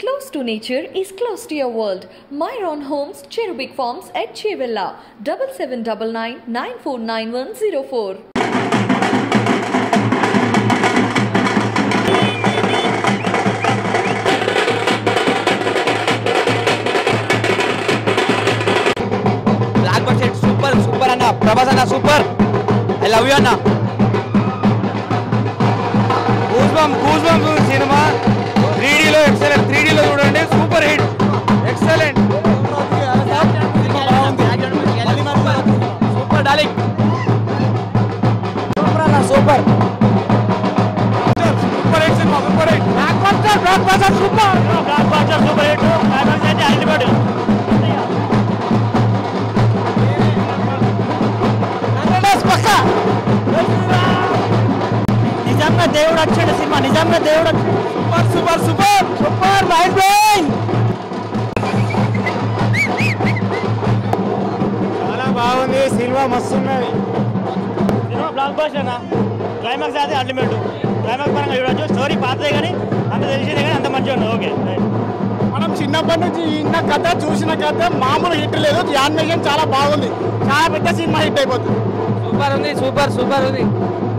Close to nature is close to your world. Myron Homes, Cherubic Farms at Chevilla, 7799 949104. Blockbuster super super అన్న ప్రభాస్ అన్న super I love you అన్న గూస్బమ్ గూస్బమ్ cinema త్రీడీలో excellent త్రీడీలో చూడండి super hit excellent super darling super అన్న super super hit cinema super hit blockbuster blockbuster super blockbuster super hit climax అయితే ultimate పక్కా నిజంగా దేవుడు వచ్చాడు సినిమా నిజంగా దేవుడు వచ్చాడు super super super super mind blowing చాలా బాగుంది సినిమా మస్తు ఉన్నది సినిమా బ్లాక్ బాస్టర్ అన్న క్లైమాక్స్ అయితే అల్టిమేట్ క్లైమాక్స్ పరంగా చూడొచ్చు స్టోరీ పాతదే కానీ అంత తెలిసిందే కానీ అంత మంచిగా ఉంది ఓకే మనం చిన్నప్పటి నుంచి ఇన్న కథ చూసిన కథ మామూలు హిట్ లేదు యానిమేషన్ చాలా బాగుంది చాలా పెద్ద సినిమా హిట్ అయిపోతుంది సూపర్ ఉంది సూపర్ సూపర్ ఉంది